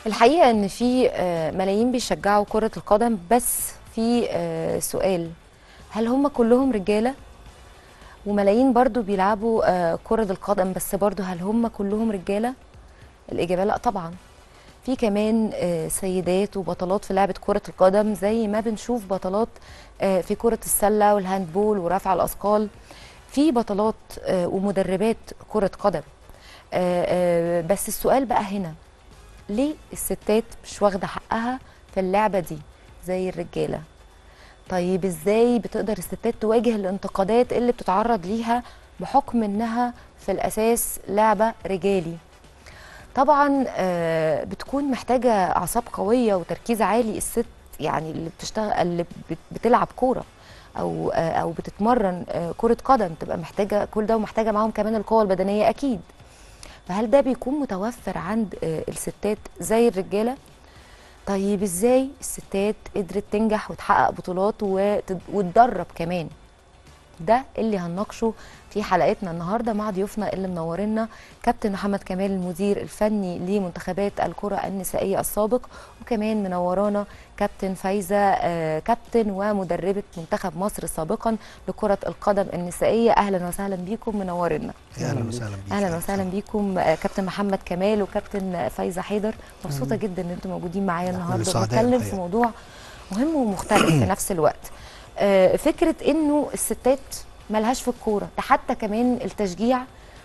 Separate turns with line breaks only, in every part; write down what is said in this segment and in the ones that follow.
الحقيقه ان في آه، ملايين بيشجعوا كره القدم بس في آه، سؤال هل هم كلهم رجاله وملايين برضو بيلعبوا آه، كره القدم بس برضو هل هم كلهم رجاله الاجابه لا طبعا في كمان آه، سيدات وبطلات في لعبه كره القدم زي ما بنشوف بطلات آه، في كره السله والهاندبول ورفع الاثقال في بطلات آه، ومدربات كره قدم آه، آه، بس السؤال بقى هنا ليه الستات مش واخده حقها في اللعبه دي زي الرجاله طيب ازاي بتقدر الستات تواجه الانتقادات اللي بتتعرض ليها بحكم انها في الاساس لعبه رجالي طبعا آه، بتكون محتاجه اعصاب قويه وتركيز عالي الست يعني اللي بتشتغل اللي بت- بتلعب كوره او آه، او بتتمرن آه، كره قدم تبقى محتاجه كل ده ومحتاجه معاهم كمان القوه البدنيه اكيد فهل ده بيكون متوفر عند آه، الستات زي الرجاله طيب ازاي الستات قدرت تنجح وتحقق بطولات وتد- وتدرب كمان ده اللي هنناقشه في حلقتنا النهارده مع ضيوفنا اللي منورنا كابتن محمد كمال المدير الفني لمنتخبات الكره النسائيه السابق وكمان منورانا كابتن فايزه آه، كابتن ومدربه منتخب مصر سابقا لكره القدم النسائيه اهلا وسهلا بيكم منورنا
اهلا وسهلا بيك
اهلا وسهلا بيكم آه، كابتن محمد كمال وكابتن فايزه حيدر مبسوطه جدا ان انتم موجودين معايا النهارده
سعداء
بنتكلم في
الحقيقة.
موضوع مهم ومختلف في نفس الوقت آه، فكره انه الستات ملهاش في الكوره ده حتى كمان التشجيع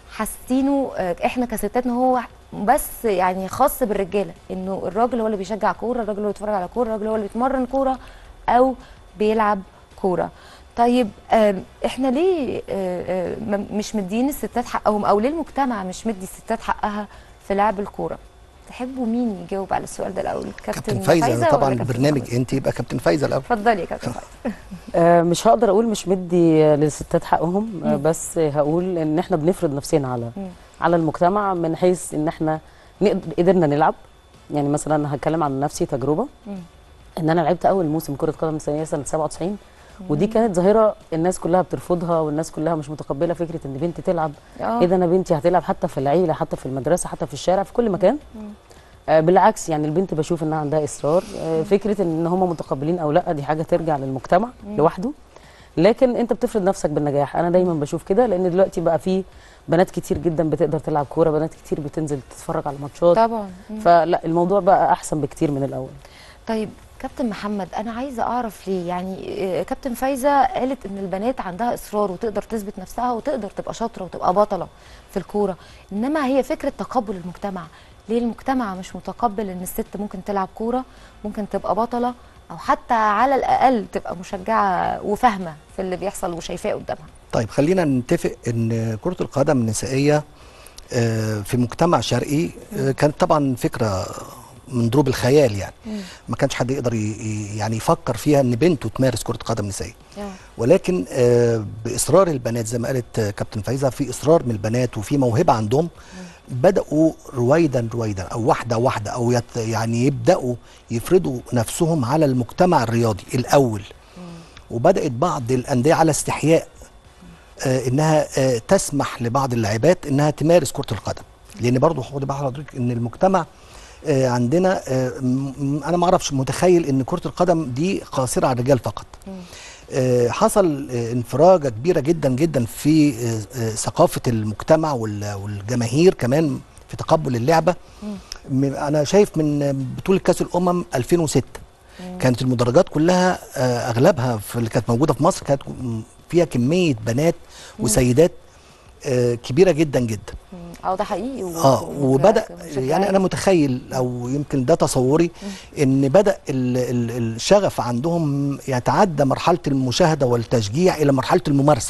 حاسينه آه، احنا كستات ان هو بس يعني خاص بالرجاله انه الراجل هو اللي بيشجع كوره الراجل هو اللي بيتفرج على كوره الراجل هو اللي بيتمرن كوره او بيلعب كوره طيب آم، احنا ليه آه، آه، م- مش مدين الستات حقهم او ليه المجتمع مش مدي الستات حقها في لعب الكوره تحبوا مين يجاوب على السؤال ده الاول
كابتن فايزه
ولا
طبعا
كابتن
البرنامج
محمد؟
انت يبقى كابتن فايزه الاول
اتفضلي يا كابتن فايزه
آه، مش هقدر اقول مش مدي آه، للستات حقهم آه،
مم.
بس هقول ان احنا بنفرض نفسنا على
مم.
على المجتمع من حيث ان احنا نقدر قدرنا نلعب يعني مثلا انا هتكلم عن نفسي تجربه
مم.
ان انا لعبت اول موسم كره قدم نسائيه سنه 97 ودي كانت ظاهره الناس كلها بترفضها والناس كلها مش متقبله فكره ان بنت تلعب
اه
ايه ده انا بنتي هتلعب حتى في العيله حتى في المدرسه حتى في الشارع في كل مكان آه بالعكس يعني البنت بشوف انها عندها اصرار آه فكره ان هم متقبلين او لا دي حاجه ترجع للمجتمع لوحده لكن انت بتفرض نفسك بالنجاح انا دايما بشوف كده لان دلوقتي بقى في بنات كتير جدا بتقدر تلعب كوره بنات كتير بتنزل تتفرج على ماتشات
طبعا مم.
فلا الموضوع بقى احسن بكتير من الاول
طيب كابتن محمد انا عايزه اعرف ليه يعني آه، كابتن فايزه قالت ان البنات عندها اصرار وتقدر تثبت نفسها وتقدر تبقى شاطره وتبقى بطله في الكوره انما هي فكره تقبل المجتمع ليه المجتمع مش متقبل ان الست ممكن تلعب كوره ممكن تبقى بطله او حتى على الاقل تبقى مشجعه وفاهمه في اللي بيحصل وشايفاه قدامها
طيب خلينا نتفق ان كره القدم النسائيه آه، في مجتمع شرقي آه، كانت طبعا فكره من ضروب الخيال يعني ما كانش حد يقدر ي- ي- يعني يفكر فيها ان بنته تمارس كره قدم نسائيه ولكن آه، باصرار البنات زي ما قالت آه، كابتن فايزه في اصرار من البنات وفي موهبه عندهم بداوا رويدا رويدا او واحده واحده او يت يعني يبداوا يفرضوا نفسهم على المجتمع الرياضي الاول وبدات بعض الانديه على استحياء آه انها آه تسمح لبعض اللاعبات انها تمارس كره القدم لان برضه خد بال حضرتك ان المجتمع آه عندنا آه م- م- انا ما اعرفش متخيل ان كره القدم دي قاصره على الرجال فقط آه، حصل آه، انفراجه كبيره جدا جدا في آه، آه، ثقافه المجتمع وال- والجماهير كمان في تقبل اللعبه م- انا شايف من بطوله كاس الامم 2006 كانت المدرجات كلها آه، اغلبها في اللي كانت موجوده في مصر كانت م- فيها كميه بنات وسيدات آه، كبيره جدا جدا
اه ده حقيقي و-
اه
و-
وبدا
مشجعين.
يعني انا متخيل او يمكن ده تصوري ان بدا ال ال الشغف عندهم يتعدى مرحله المشاهده والتشجيع الى مرحله الممارسه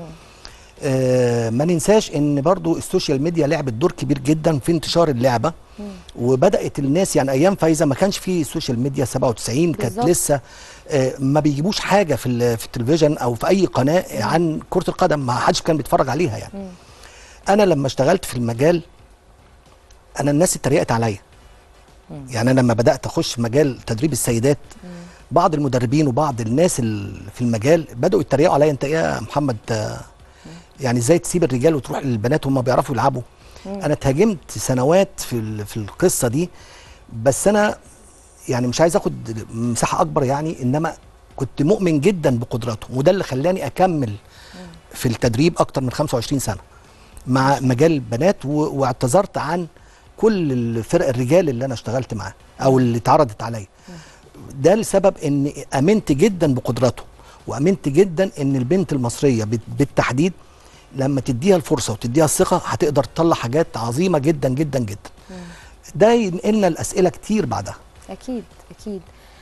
آه ما ننساش ان برضو السوشيال ميديا لعبت دور كبير جدا في انتشار اللعبه وبدات الناس يعني ايام فايزه ما كانش في سوشيال ميديا 97 كانت
بالظبط.
لسه آه ما بيجيبوش حاجه في ال- في التلفزيون او في اي قناه عن كره القدم ما حدش كان بيتفرج عليها يعني انا لما اشتغلت في المجال انا الناس اتريقت عليا يعني انا لما بدات اخش في مجال تدريب السيدات بعض المدربين وبعض الناس ال- في المجال بداوا يتريقوا عليا انت ايه يا محمد آه، يعني ازاي تسيب الرجال وتروح للبنات وهم بيعرفوا يلعبوا انا اتهاجمت سنوات في ال- في القصه دي بس انا يعني مش عايز اخد مساحه اكبر يعني انما كنت مؤمن جدا بقدراتهم وده اللي خلاني اكمل في التدريب اكتر من 25 سنه مع مجال البنات و- واعتذرت عن كل الفرق الرجال اللي انا اشتغلت معاه او اللي اتعرضت عليا ده لسبب ان امنت جدا بقدراتهم وامنت جدا ان البنت المصريه بت- بالتحديد لما تديها الفرصه وتديها الثقه هتقدر تطلع حاجات عظيمه جدا جدا جدا ده ينقلنا الاسئله كتير بعدها
اكيد اكيد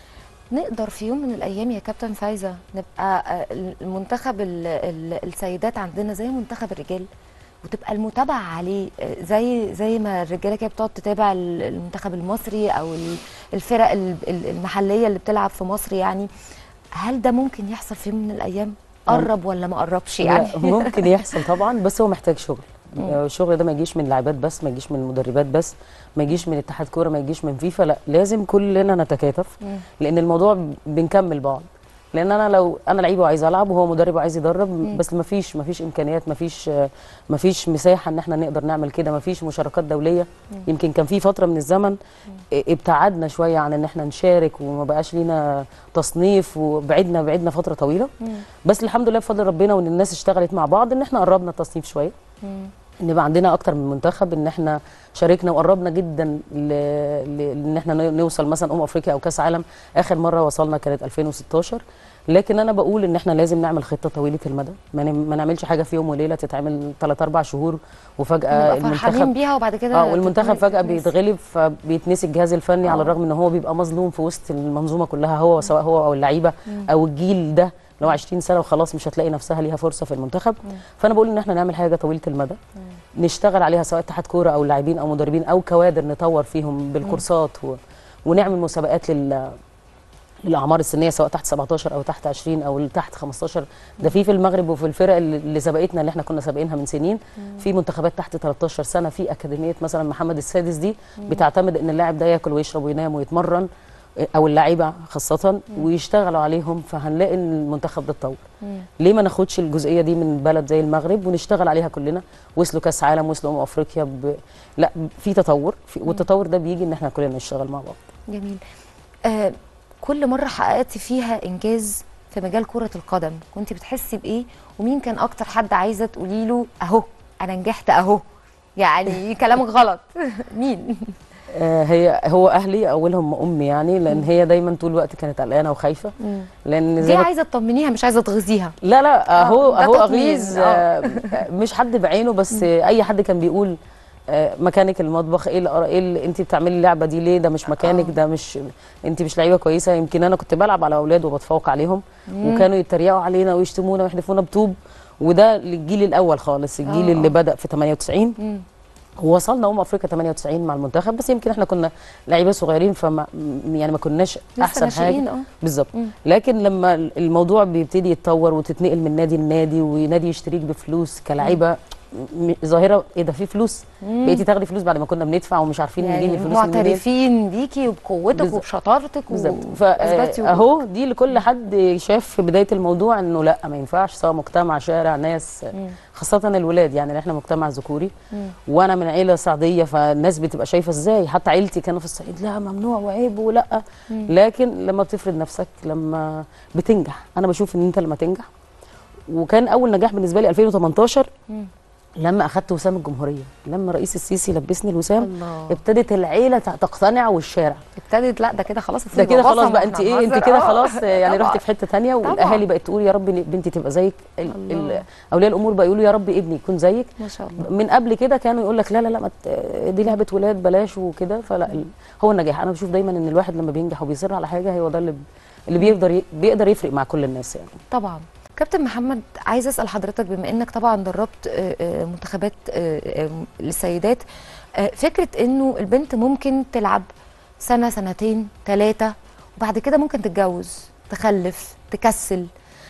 نقدر في يوم من الايام يا كابتن فايزه نبقى آه، المنتخب ال- ال- السيدات عندنا زي منتخب الرجال وتبقى المتابعه عليه آه، زي زي ما الرجاله كده بتقعد تتابع ال- المنتخب المصري او ال- الفرق ال- ال- المحليه اللي بتلعب في مصر يعني هل ده ممكن يحصل في يوم من الايام قرب ولا ما قربش يعني
لا، ممكن يحصل طبعا بس هو محتاج شغل آه، الشغل ده ما يجيش من لاعبات بس ما يجيش من المدربات بس ما يجيش من اتحاد كوره ما يجيش من فيفا لا لازم كلنا نتكاتف
مم.
لان الموضوع بنكمل بعض لان انا لو انا لعيب وعايز العب وهو مدرب وعايز يدرب بس ما فيش ما فيش امكانيات ما فيش ما فيش مساحه ان احنا نقدر نعمل كده ما فيش مشاركات دوليه يمكن كان في فتره من الزمن ابتعدنا شويه عن ان احنا نشارك وما بقاش لينا تصنيف وبعدنا بعدنا فتره طويله بس الحمد لله بفضل ربنا وان الناس اشتغلت مع بعض ان احنا قربنا التصنيف شويه
مم.
ان يبقى عندنا اكتر من منتخب ان احنا شاركنا وقربنا جدا ل... ل... ان احنا ن- نوصل مثلا امم افريقيا او كاس عالم اخر مره وصلنا كانت 2016 لكن انا بقول ان احنا لازم نعمل خطه طويله المدى ما, ن... ما نعملش حاجه في يوم وليله تتعمل 3 4 شهور وفجاه
نبقى فرحانين
المنتخب
بيها وبعد كده
اه والمنتخب
تتنسي-
فجاه
تتنسي.
بيتغلب فبيتنسي الجهاز الفني على
آه.
الرغم ان هو بيبقى مظلوم في وسط المنظومه كلها هو سواء هو او اللعيبه او الجيل ده لو 20 سنه وخلاص مش هتلاقي نفسها ليها فرصه في المنتخب فانا بقول ان احنا نعمل حاجه طويله المدى نشتغل عليها سواء اتحاد كوره او لاعبين او مدربين او كوادر نطور فيهم بالكورسات و... ونعمل مسابقات لل للاعمار السنيه سواء تحت 17 او تحت 20 او تحت 15 ده في في المغرب وفي الفرق اللي اللي سبقتنا اللي احنا كنا سابقينها من سنين في منتخبات تحت 13 سنه في اكاديميه مثلا محمد السادس دي بتعتمد ان اللاعب ده ياكل ويشرب وينام ويتمرن او اللعيبه خاصه ويشتغلوا عليهم فهنلاقي ان المنتخب ده اتطور ليه ما ناخدش الجزئيه دي من بلد زي المغرب ونشتغل عليها كلنا وصلوا كاس عالم وصلوا امم افريقيا ب... لا في تطور في... والتطور ده بيجي ان احنا كلنا نشتغل مع بعض
جميل آه كل مرة حققتي فيها إنجاز في مجال كرة القدم كنت بتحسي بإيه ومين كان أكتر حد عايزة تقولي له أهو أنا نجحت أهو يعني كلامك غلط مين
آه، هي هو اهلي اولهم امي يعني لان هي دايما طول الوقت كانت قلقانه وخايفه لان
دي
زي ما
عايزة تطمنيها مش عايزة تغذيها
لا لا اهو
ده
اهو
تطمين،
اغيظ
آه.
آه، مش حد بعينه بس آه، اي حد كان بيقول آه، مكانك المطبخ ايه اللي ايه اللي انت بتعملي اللعبه دي ليه ده مش مكانك
آه.
ده مش انت مش لعيبه كويسه يمكن انا كنت بلعب على اولاد وبتفوق عليهم وكانوا يتريقوا علينا ويشتمونا ويحدفونا بطوب وده للجيل الاول خالص الجيل
آه،
اللي
آه.
بدا في 98
مم.
ووصلنا امم افريقيا 98 مع المنتخب بس يمكن احنا كنا لعيبه صغيرين فما يعني ما كناش
لسه
احسن
ناشئين،
حاجه
اه
بالظبط
مم.
لكن لما الموضوع بيبتدي يتطور وتتنقل من نادي لنادي ونادي يشتريك بفلوس كلاعيبه م- ظاهره ايه ده في فلوس بقيتي تاخدي فلوس بعد ما كنا بندفع ومش عارفين نجيب
يعني
الفلوس منين
معترفين بيكي وبقوتك
بالظبط.
وبشطارتك
بالظبط
وأثبتي وجودك.
فاهو دي لكل حد شاف في بدايه الموضوع انه لا ما ينفعش سواء مجتمع شارع ناس خاصه الولاد يعني احنا مجتمع ذكوري وانا من عيله صعيديه فالناس بتبقى شايفه ازاي حتى عيلتي كانوا في الصعيد لا ممنوع وعيب ولا لكن لما بتفرض نفسك لما بتنجح انا بشوف ان انت لما تنجح وكان اول نجاح بالنسبه لي 2018
مم.
لما اخدت وسام الجمهوريه لما رئيس السيسي لبسني الوسام
الله.
ابتدت العيله تقتنع والشارع
ابتدت لا ده كده خلاص
ده كده
الفيلم
خلاص
بصم
بقى
واحنا
انت ايه انت
بنهزر.
كده
آه.
خلاص يعني
طبعاً.
رحت في حته تانية
طبعاً.
والاهالي بقت تقول يا رب بنتي تبقى زيك ال-
الله.
ال- اولياء الامور بقى يقولوا يا رب ابني يكون زيك
ما شاء الله
من قبل كده كانوا يقول لك لا لا لا ما ت- دي لعبه ولاد بلاش وكده فلا ال- هو النجاح انا بشوف دايما ان الواحد لما بينجح وبيصر على حاجه هو ده اللي اللي بيقدر ي- بيقدر يفرق مع كل الناس يعني
طبعا كابتن محمد عايزه اسال حضرتك بما انك طبعا دربت آه، آه، منتخبات آه، آه، للسيدات آه، فكره انه البنت ممكن تلعب سنه سنتين ثلاثه وبعد كده ممكن تتجوز تخلف تكسل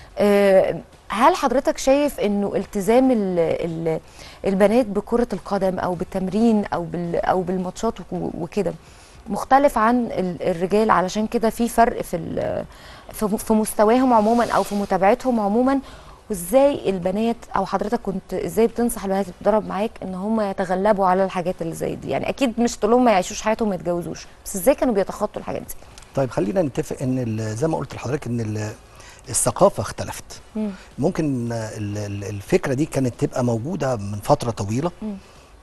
آه، هل حضرتك شايف انه التزام ال ال البنات بكره القدم او بالتمرين او بال او بالماتشات وك- وكده مختلف عن ال- الرجال علشان كده في فرق في ال- في في مستواهم عموما او في متابعتهم عموما وازاي البنات او حضرتك كنت ازاي بتنصح البنات اللي بتدرب معاك ان هم يتغلبوا على الحاجات اللي زي دي يعني اكيد مش تقول لهم ما يعيشوش حياتهم ما يتجوزوش بس ازاي كانوا بيتخطوا الحاجات دي
طيب خلينا نتفق ان ال- زي ما قلت لحضرتك ان ال- الثقافه اختلفت
مم.
ممكن ال- ال- الفكره دي كانت تبقى موجوده من فتره طويله
مم.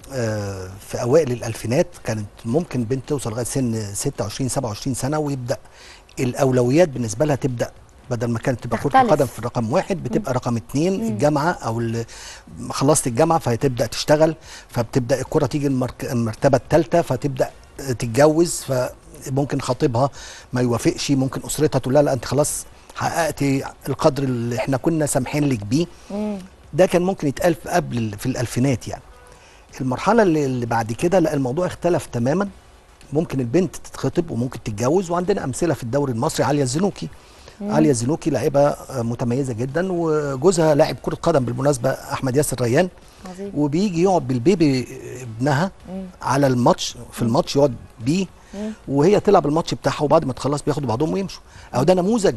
آه، في اوائل الالفينات كانت ممكن بنت توصل لغايه سن 26 27 سنه ويبدا الاولويات بالنسبه لها تبدا بدل ما كانت تبقى كره
تختلف.
القدم في رقم واحد بتبقى رقم اتنين الجامعه او ال- خلصت الجامعه فهتبدا تشتغل فبتبدا الكره تيجي المرك- المرتبه الثالثه فتبدا تتجوز فممكن خطيبها ما يوافقش ممكن اسرتها تقول لها لا انت خلاص حققتي القدر اللي احنا كنا سامحين لك بيه
مم.
ده كان ممكن يتقال في قبل ال- في الالفينات يعني المرحله اللي, اللي بعد كده لا الموضوع اختلف تماما ممكن البنت تتخطب وممكن تتجوز وعندنا امثله في الدوري المصري عليا الزنوكي عليا الزنوكي لاعبه آه، متميزه جدا وجوزها لاعب كره قدم بالمناسبه احمد ياسر ريان
عظيم
وبيجي يقعد بالبيبي ابنها على الماتش في الماتش يقعد بيه وهي تلعب الماتش بتاعها وبعد ما تخلص بياخدوا بعضهم ويمشوا اهو ده نموذج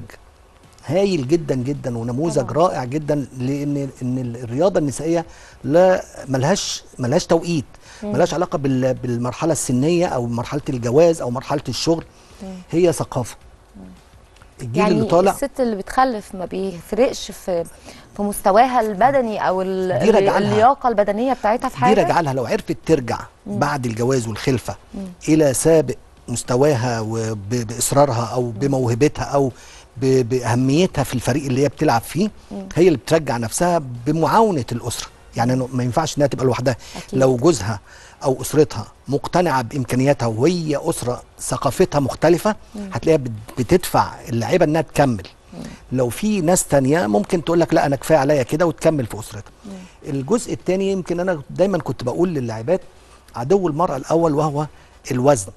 هايل جدا جدا ونموذج
طبعاً.
رائع جدا لان ان الرياضه النسائيه لا ملهاش ملهاش توقيت ملهاش علاقه بال- بالمرحله السنيه او مرحله الجواز او مرحله الشغل هي ثقافه الجيل
يعني
اللي طالع
الست اللي بتخلف ما بيفرقش في في مستواها البدني او ال-
دي راجعة لها.
اللياقه البدنيه بتاعتها في
دي
حاجه
راجعه لها لو عرفت ترجع بعد الجواز والخلفه الى سابق مستواها وباصرارها او بموهبتها او ب- باهميتها في الفريق اللي هي بتلعب فيه هي اللي بترجع نفسها بمعاونه الاسره يعني إنه ما ينفعش انها تبقى لوحدها
أكيد.
لو جوزها او اسرتها مقتنعه بامكانياتها وهي اسره ثقافتها مختلفه هتلاقيها بت- بتدفع اللعيبه انها تكمل لو في ناس تانية ممكن تقول لك لا انا كفايه عليا كده وتكمل في اسرتها الجزء الثاني يمكن انا دايما كنت بقول للاعبات عدو المراه الاول وهو الوزن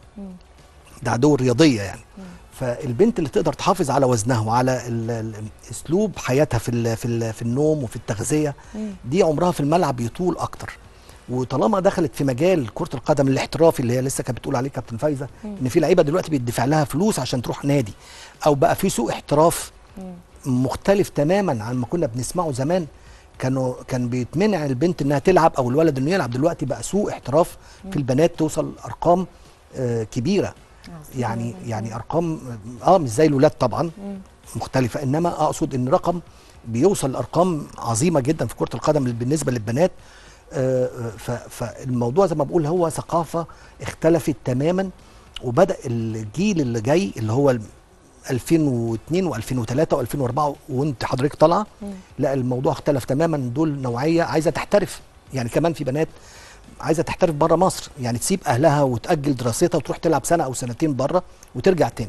ده عدو الرياضيه يعني فالبنت اللي تقدر تحافظ على وزنها وعلى ال- ال- اسلوب حياتها في ال في ال في النوم وفي التغذيه دي عمرها في الملعب يطول اكتر وطالما دخلت في مجال كره القدم الاحترافي اللي هي لسه كانت بتقول عليه كابتن فايزه ان في لعيبه دلوقتي بيدفع لها فلوس عشان تروح نادي او بقى في سوق احتراف مختلف تماما عن ما كنا بنسمعه زمان كانوا كان بيتمنع البنت انها تلعب او الولد انه يلعب دلوقتي بقى سوق احتراف في البنات توصل ارقام آه كبيره يعني يعني ارقام اه مش زي الولاد طبعا مختلفه انما اقصد ان رقم بيوصل لارقام عظيمه جدا في كره القدم بالنسبه للبنات آه، آه، ف- فالموضوع زي ما بقول هو ثقافه اختلفت تماما وبدا الجيل اللي جاي اللي هو ال 2002 و2003 و2004 وانت حضرتك طالعه لا الموضوع اختلف تماما دول نوعيه عايزه تحترف يعني كمان في بنات عايزه تحترف بره مصر يعني تسيب اهلها وتاجل دراستها وتروح تلعب سنه او سنتين بره وترجع تاني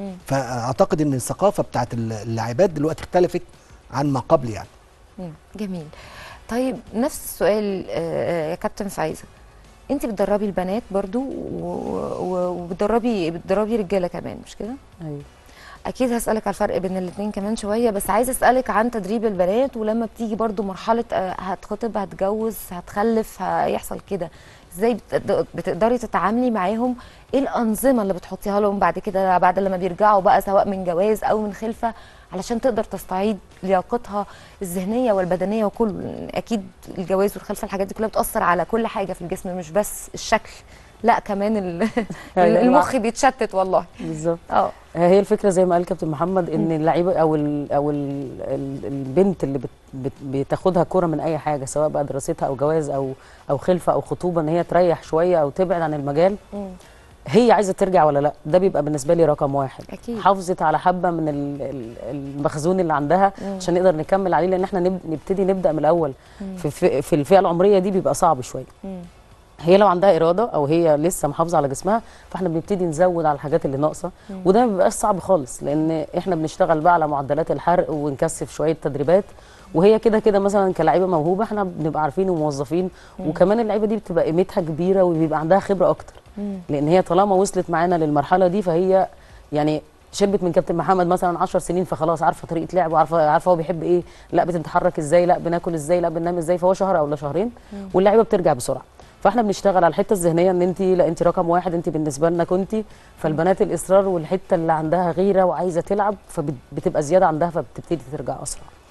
فاعتقد ان الثقافه بتاعت اللاعبات دلوقتي اختلفت عن ما قبل يعني
مم. جميل طيب نفس السؤال آه، يا كابتن فايزه انت بتدربي البنات برضو و- و- وبتدربي بتدربي رجاله كمان مش كده
ايوه
اكيد هسالك على الفرق بين الاثنين كمان شويه بس عايزه اسالك عن تدريب البنات ولما بتيجي برضو مرحله آه، هتخطب هتجوز هتخلف هيحصل كده ازاي بتقد- بتقدري تتعاملي معاهم ايه الانظمه اللي بتحطيها لهم بعد كده بعد لما بيرجعوا بقى سواء من جواز او من خلفه علشان تقدر تستعيد لياقتها الذهنيه والبدنيه وكل اكيد الجواز والخلفه الحاجات دي كلها بتاثر على كل حاجه في الجسم مش بس الشكل لا كمان ال-
أيوة،
المخ بيتشتت والله
بالظبط
اه
هي الفكره زي ما قال كابتن محمد ان اللعيبه او ال او ال ال البنت اللي بت بت بتاخدها كره من اي حاجه سواء بقى دراستها او جواز او او خلفه او خطوبه ان هي تريح شويه او تبعد عن المجال
مم.
هي عايزه ترجع ولا لا ده بيبقى بالنسبه لي رقم واحد
أكيد.
حافظت على حبه من ال- ال- المخزون اللي عندها
مم.
عشان نقدر نكمل عليه لان احنا نب- نبتدي نبدا من الاول في, في, في الفئه العمريه دي بيبقى صعب شويه
مم.
هي لو عندها اراده او هي لسه محافظه على جسمها فاحنا بنبتدي نزود على الحاجات اللي ناقصه وده ما بيبقاش صعب خالص لان احنا بنشتغل بقى على معدلات الحرق ونكثف شويه تدريبات وهي كده كده مثلا كلاعيبه موهوبه احنا بنبقى عارفين وموظفين وكمان اللعيبه دي بتبقى قيمتها كبيره وبيبقى عندها خبره اكتر
مم.
لان هي طالما وصلت معانا للمرحله دي فهي يعني شربت من كابتن محمد مثلا 10 سنين فخلاص عارفه طريقه لعبه عارفه عارفه هو بيحب ايه لا بتتحرك ازاي لا بناكل ازاي لا بننام ازاي فهو شهر او لا شهرين واللعيبه بترجع بسرعه فاحنا بنشتغل على الحته الذهنيه ان انت لا انت رقم واحد انت بالنسبه لنا كنتي فالبنات الاصرار والحته اللي عندها غيره وعايزه تلعب فبتبقى زياده عندها فبتبتدي ترجع اسرع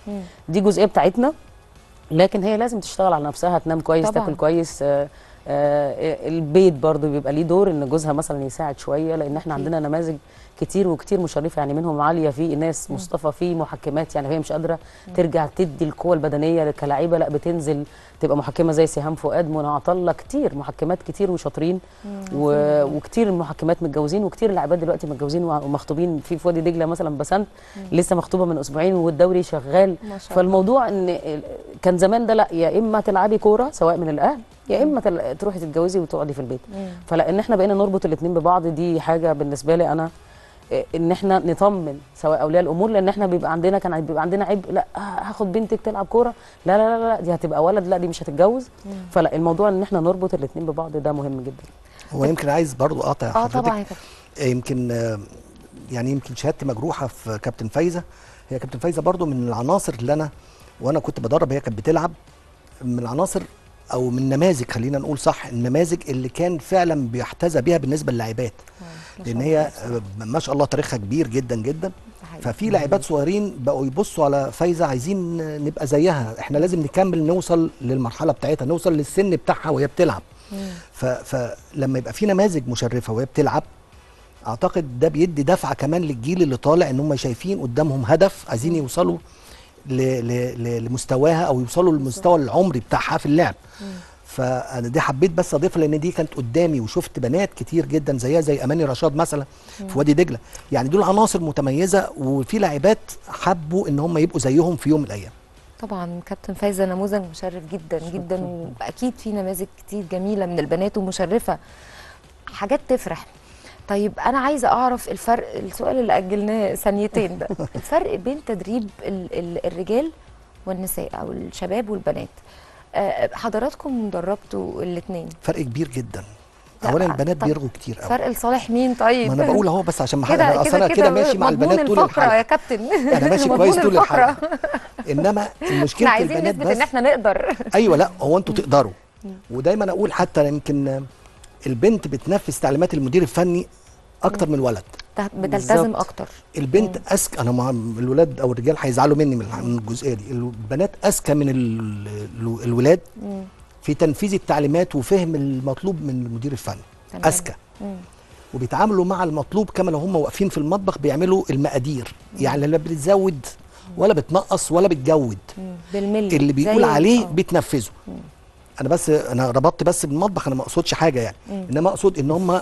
مم.
دي جزئيه بتاعتنا لكن هي لازم تشتغل على نفسها تنام كويس
طبعاً.
تاكل كويس آه، آه، البيت برضو بيبقى ليه دور ان جوزها مثلا يساعد شويه لان احنا عندنا نماذج كتير وكتير مشرفه يعني منهم عاليه في ناس مصطفى في محكمات يعني هي مش قادره ترجع تدي القوه البدنيه كلاعيبه لا بتنزل تبقى محكمه زي سهام فؤاد منى عطله كتير محكمات كتير وشاطرين و... وكتير المحكمات متجوزين وكتير اللاعبات دلوقتي متجوزين ومخطوبين في في وادي دجله مثلا بسنت لسه مخطوبه من اسبوعين والدوري شغال
ما شاء الله.
فالموضوع ان ال- كان زمان ده لا يا اما تلعبي كوره سواء من الاهل يا اما تل... تروحي تتجوزي وتقعدي في البيت
مم.
فلان احنا بقينا نربط الاثنين ببعض دي حاجه بالنسبه لي انا إيه، ان احنا نطمن سواء اولياء الامور لان احنا بيبقى عندنا كان بيبقى عندنا عبء لا هاخد بنتك تلعب كوره لا لا لا لا دي هتبقى ولد لا دي مش هتتجوز فلا الموضوع ان احنا نربط الاثنين ببعض ده مهم جدا
هو يمكن عايز برضو اقطع
اه
حضرتك
طبعا يا كابتن.
يمكن آه، يعني يمكن شهادتي مجروحه في كابتن فايزه هي كابتن فايزه برضو من العناصر اللي انا وانا كنت بدرب هي كانت بتلعب من العناصر او من نماذج خلينا نقول صح النماذج اللي كان فعلا بيحتذى بيها بالنسبه للاعبات
ما شاء
لان
الله.
هي آه، ما شاء الله تاريخها كبير جدا جدا
ده حقيقي.
ففي لاعبات صغيرين بقوا يبصوا على فايزه عايزين نبقى زيها احنا لازم نكمل نوصل للمرحله بتاعتها نوصل للسن بتاعها وهي بتلعب
مم.
ف... فلما يبقى في نماذج مشرفه وهي بتلعب اعتقد ده بيدي دفعه كمان للجيل اللي طالع ان هم شايفين قدامهم هدف عايزين يوصلوا ل... ل... ل... لمستواها او يوصلوا للمستوى العمري بتاعها في اللعب فانا دي حبيت بس اضيفها لان دي كانت قدامي وشفت بنات كتير جدا زيها زي اماني رشاد مثلا في وادي دجله يعني دول عناصر متميزه وفي لاعبات حبوا ان هم يبقوا زيهم في يوم من الايام
طبعا كابتن فايزه نموذج مشرف جدا جدا واكيد في نماذج كتير جميله من البنات ومشرفه حاجات تفرح طيب انا عايزه اعرف الفرق السؤال اللي اجلناه ثانيتين ده الفرق بين تدريب ال ال الرجال والنساء او الشباب والبنات آه، حضراتكم دربتوا الاثنين
فرق كبير جدا
لا
اولا
بقى،
البنات
طب
بيرغوا كتير قوي
فرق لصالح مين طيب
ما انا بقول اهو بس عشان ما
كده
حد- أصل
كده
انا كده ماشي مع
مضمون
البنات طول
الفقرة يا
الحلقه
كابتن
انا ماشي
مضمون
كويس طول
الفقرة.
الحلقه انما
احنا
المشكله
عايزين
البنات
نثبت
بس
ان احنا نقدر
ايوه لا هو انتوا تقدروا ودايما اقول حتى يمكن البنت بتنفذ تعليمات المدير الفني اكتر من الولد
بتلتزم
بالظبط.
اكتر
البنت اذكى انا مع الولاد او الرجال هيزعلوا مني من من الجزئيه دي البنات اذكى من ال- ال- الولاد
مم.
في تنفيذ التعليمات وفهم المطلوب من المدير الفني
تمام.
اذكى
مم.
وبيتعاملوا مع المطلوب كما لو هم واقفين في المطبخ بيعملوا المقادير يعني لا بتزود ولا بتنقص ولا بتجود
مم. بالملي
اللي بيقول
زي-
عليه
آه.
بيتنفذه انا بس انا ربطت بس بالمطبخ انا ما اقصدش حاجه يعني انما اقصد ان هم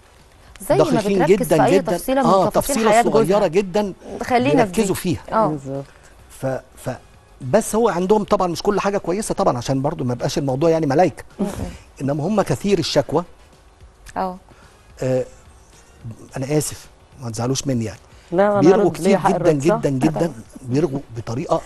زي ما
دقيقين
بتركز
جدا
في اي
جدا
تفصيله من
اه
تفاصيل
تفصيله
حياه
صغيره
جوزها
جدا
خلينا في دي.
بيركزوا فيها
اه
بالظبط
ف ف بس هو عندهم طبعا مش كل حاجه كويسه طبعا عشان برضو ما يبقاش الموضوع يعني ملايكه انما هم كثير الشكوى
اه
آه انا اسف ما تزعلوش مني يعني
لا أنا
بيرغوا
أرد ليا
كتير
حق
جدا
الرد، صح؟
جدا جدا بيرغوا بطريقه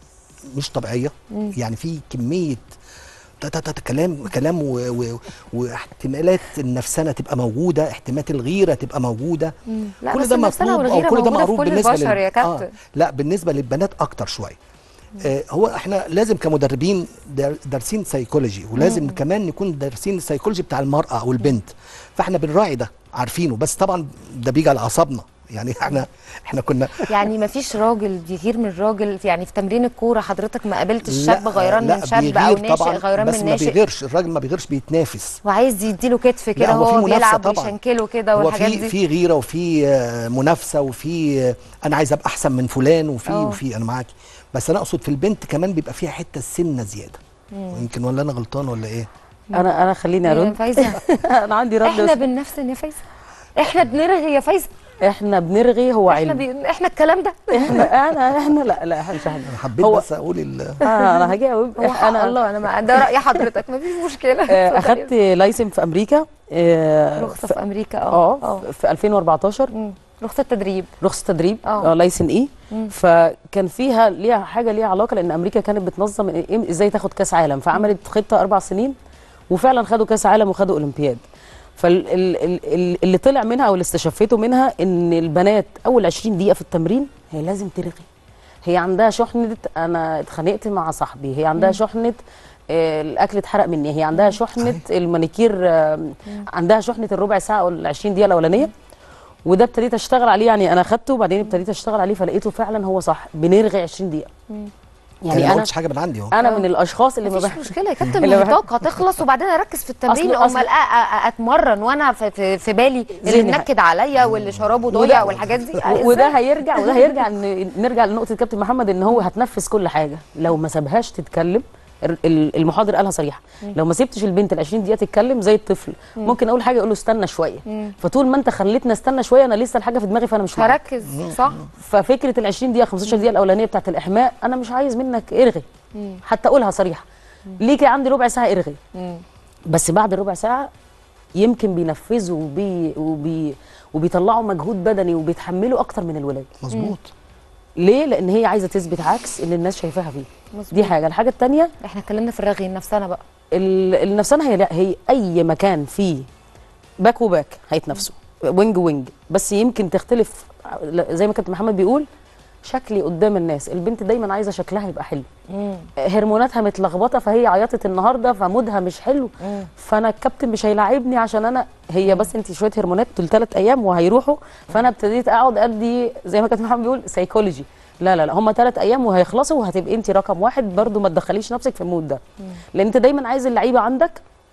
مش طبيعيه يعني في كميه تا- تا- تا- تا- كلام كلام و- و- واحتمالات النفسنه تبقى موجوده احتمالات الغيره تبقى موجوده
مم. لا
كل
بس
ده
النفسنة
مطلوب او
والغيرة
كل ده
موجودة في
معروف
كل
بالنسبه
البشر يا كابتن.
لا بالنسبه للبنات اكتر شويه آه هو احنا لازم كمدربين دار- دارسين سيكولوجي ولازم
مم.
كمان نكون دارسين السيكولوجي بتاع المراه او البنت فاحنا بنراعي ده عارفينه بس طبعا ده بيجي على اعصابنا يعني احنا احنا كنا
يعني ما فيش راجل بيغير من راجل يعني في تمرين الكوره حضرتك ما قابلتش
لا،
شاب غيران
لا
من شاب او
بيغير
ناشئ
طبعاً،
غيران
بس
من
ما
ناشئ
بيغيرش الراجل ما بيغيرش بيتنافس
وعايز يديله كتف كده
لا، هو في
هو
منافسة
بيلعب
طبعاً.
ويشنكله كده
هو
والحاجات
في
دي
في غيره وفي آه، منافسه وفي آه، انا عايز ابقى احسن من فلان وفي
أه.
وفي انا معاكي بس انا اقصد في البنت كمان بيبقى فيها حته سنه زياده يمكن ولا انا غلطان ولا ايه
انا انا خليني
يا
ارد
فايزه
انا عندي رد
احنا
بس-
بننفسن يا فايزه احنا بنرغي يا فايزه
احنا بنرغي هو
احنا
علم
بي... احنا الكلام ده
احنا احنا احنا لا لا احنا مش
انا
احنا
حبيت
هو-
بس اقول ال-
آه انا هجاوب
هو حق الله انا ما ده راي حضرتك ما فيش مشكله
آه،
اتفضلي.
اخدت لايسن في امريكا آه،
رخصه
في-
في امريكا اه
اه في 2014
مم. رخصه تدريب
رخصه تدريب
آه.
آه لايسن اي
مم.
فكان فيها ليها حاجه ليها علاقه لان امريكا كانت بتنظم إيه- ازاي تاخد كاس عالم فعملت خطه اربع سنين وفعلا خدوا كاس عالم وخدوا اولمبياد فاللي طلع منها او اللي استشفيته منها ان البنات اول 20 دقيقه في التمرين هي لازم ترغي هي عندها شحنه انا اتخانقت مع صاحبي هي عندها شحنه آه، الاكل اتحرق مني هي عندها شحنه المانيكير آه، عندها شحنه الربع ساعه او ال 20 دقيقه الاولانيه وده ابتديت اشتغل عليه يعني انا اخدته وبعدين ابتديت اشتغل عليه فلقيته فعلا هو صح بنرغي 20 دقيقه
يعني
يعني
ما
انا
قلتش حاجه من عندي اهو
انا من الاشخاص اللي ما
مفيش
بح...
مشكله يا كابتن
اللي
ما هي
بحب-
طاقه تخلص وبعدين اركز في التمرين
أصل-
امال أ- أ- اتمرن وانا في, في, في بالي اللي
ذهني
منكد عليا واللي شرابه
وده-
ضايع والحاجات دي
و- وده هيرجع وده هيرجع ان نرجع لنقطه كابتن محمد ان هو هتنفذ كل حاجه لو ما سابهاش تتكلم ال- ال- المحاضر قالها صريحه لو ما سبتش البنت ال 20 دقيقه تتكلم زي الطفل ممكن اول حاجه اقول له استنى شويه فطول ما انت خليتني استنى شويه انا لسه الحاجه في دماغي فانا مش معاك
هركز صح
ففكره ال 20 دقيقه 15 دقيقه الاولانيه بتاعه الاحماء انا مش عايز منك ارغي حتى اقولها صريحه ليكي عندي ربع ساعه ارغي
مم.
بس بعد ربع ساعه يمكن بينفذوا وبي وبي وبيطلعوا مجهود بدني وبيتحملوا اكتر من الولاد
مظبوط
ليه لان هي عايزه تثبت عكس اللي الناس شايفاها فيه
مظبوط.
دي حاجه الحاجه الثانيه
احنا اتكلمنا في الرغي نفسنا بقى
النفسانه هي لا هي اي مكان فيه باك وباك هيتنافسوا وينج وينج بس يمكن تختلف زي ما كابتن محمد بيقول شكلي قدام الناس البنت دايما عايزه شكلها يبقى حلو هرموناتها متلخبطه فهي عيطت النهارده فمودها مش حلو فانا الكابتن مش هيلاعبني عشان انا هي بس انت شويه هرمونات دول ثلاث ايام وهيروحوا فانا ابتديت اقعد ادي زي ما كابتن محمد بيقول سيكولوجي لا لا لا هم ثلاث ايام وهيخلصوا وهتبقي انت رقم واحد برضو ما تدخليش نفسك في المود ده لان انت دايما عايز اللعيبه عندك